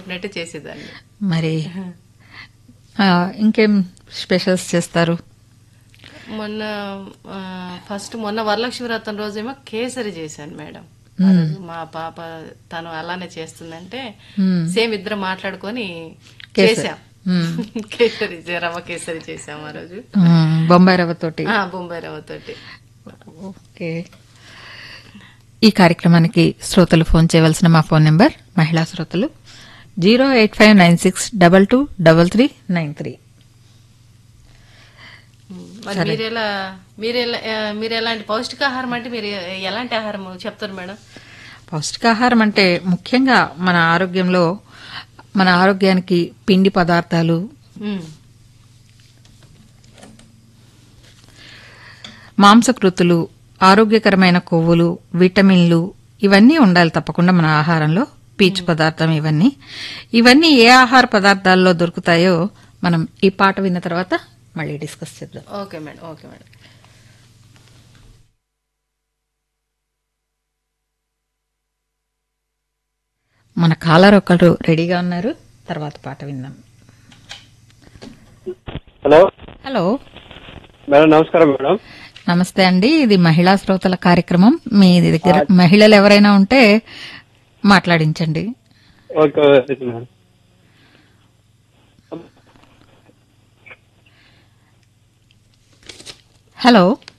చెప్పినట్టు చేసేదాన్ని మరి ఆ, ఇంకేం స్పెషల్స్ చేస్తారు మొన్న ఆ, ఫస్ట్ మొన్న వరలక్ష్మి వ్రతం రోజేమో కేసరి చేశాను మేడం ఆ రోజు మా పాప తను అలానే చేస్తుందంటే సేమ్ ఇద్దరం మాట్లాడుకొని చేసాం కేసరి చే- రవ్వ కేసరి చేసాం ఆ రోజు మ్మ్, బొంబాయి రవ్వతోటి ఆ, బొంబాయి రవ్వ తోటి ఓకే ఈ కార్యక్రమానికి శ్రోతలు ఫోన్ చేయవలసిన మా ఫోన్ నెంబర్ మహిళా శ్రోతలు zero eight five nine six double two double three nine three మరి మీరెలా మీరెలా ఆ, మీరు ఎలాంటి పౌష్టికాహారం అంటే మీరు ఎలాంటి ఆహారం చెప్తారు మేడం పౌష్టికాహారం అంటే ముఖ్యంగా మన ఆరోగ్యంలో మన ఆరోగ్యానికి పిండి పదార్థాలు ఉమ్, మాంసకృతులు ఆరోగ్యకరమైన కొవ్వులు విటమిన్లు ఇవన్నీ ఉండాలి తప్పకుండా మన ఆహారంలో పీచు పదార్థం ఇవన్నీ ఇవన్నీ ఏ ఆహార పదార్థాల్లో దొరుకుతాయో మనం ఈ పాట విన్న తర్వాత మళ్ళీ డిస్కస్ చేద్దాం ఓకే మేడం ఓకే మేడం మన కాలర్ ఒకరు రెడీగా ఉన్నారు తర్వాత పాట విందాం హలో హలో మేడం నమస్కారం మేడం నమస్తే అండి ఇది మహిళా శ్రోతల కార్యక్రమం మీ దగ్గర మహిళలు ఎవరైనా ఉంటే మాట్లాడించండి okay okay madam hello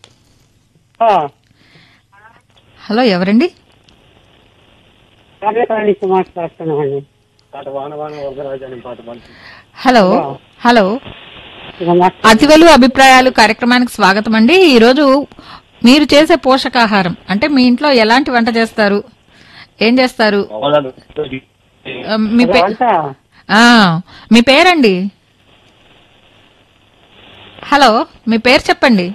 hello ఎవరండి కార్యకారి నుంచి మాట్లాడుతున్నామండి పాట వాన వాన వరదరాజు అని పాట పాడుతుంది హలో హలో ఇక మా- అతివలు అభిప్రాయాలు కార్యక్రమానికి స్వాగతం అండి ఈరోజు మీరు చేసే పోషకాహారం అంటే మీ ఇంట్లో ఎలాంటి వంట చేస్తారు ఏం చేస్తారు ఆ, మీ పే- వంట ఆ, మీ పేరండి హలో మీ పేరు చెప్పండి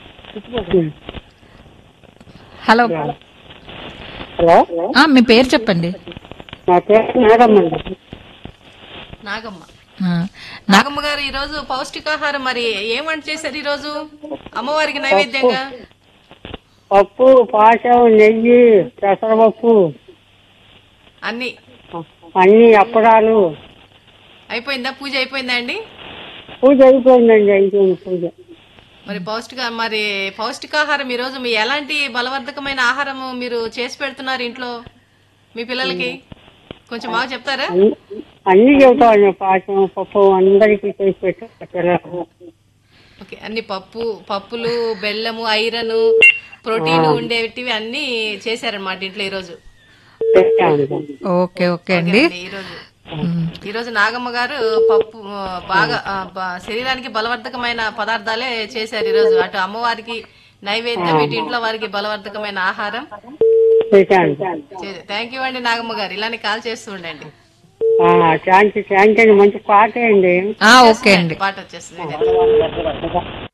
హలో హలో ఆ, మీ పేరు చెప్పండి నా పేరు మేడం అండి నాగమ్మ ఆ, నా- నాగమ్మ గారు ఈ రోజు పౌష్టికాహారం మరి ఏం వంట చేశారు ఈ రోజు అమ్మవారికి నైవేద్యంగా పప్పు పాశం నెయ్యి పెసరపప్పు అన్ని అన్ని అప్పడాలు అయిపోయిందా పూజ అయిపోయిందా అండి పూజ అయిపోయిందండి అయిపోయింది పూజ మరి పౌష్టిక మరి పౌష్టికాహారం ఈ రోజు మీ ఎలాంటి బలవర్ధకమైన ఆహారం మీరు చేసి పెడుతున్నారు ఇంట్లో మీ పిల్లలకి కొంచెం బాగా చెప్తారా అన్ని అన్ని చెబుతామండి పాశం పప్పు అందరికీ చేసి పెట్టారు ఓకే అన్ని పప్పు పప్పులు బెల్లము ఐరన్ ప్రోటీన్ ఉండేటివి అన్ని చేశారనమాట ఇంట్లో ఈ రోజు ఓకే ఓకే అండి ఈ రోజు ఈ రోజు నాగమ్మ గారు పప్పు ఆ, బాగా ఆ, బ- శరీరానికి బలవర్ధకమైన పదార్థాలే చేశారు ఈ రోజు అటు అమ్మవారికి నైవేద్యం ఇటు ఇంట్లో వారికి బలవర్ధకమైన ఆహారం పెట్టాను థ్యాంక్ యూ అండి నాగమ్మ గారు ఇలానే కాల్ చేస్తూ ఉండండి థ్యాంక్ యూ థ్యాంక్ యూ అండి మంచి పాట అండి ఆ, ఓకే అండి పాట వచ్చేస్తుంది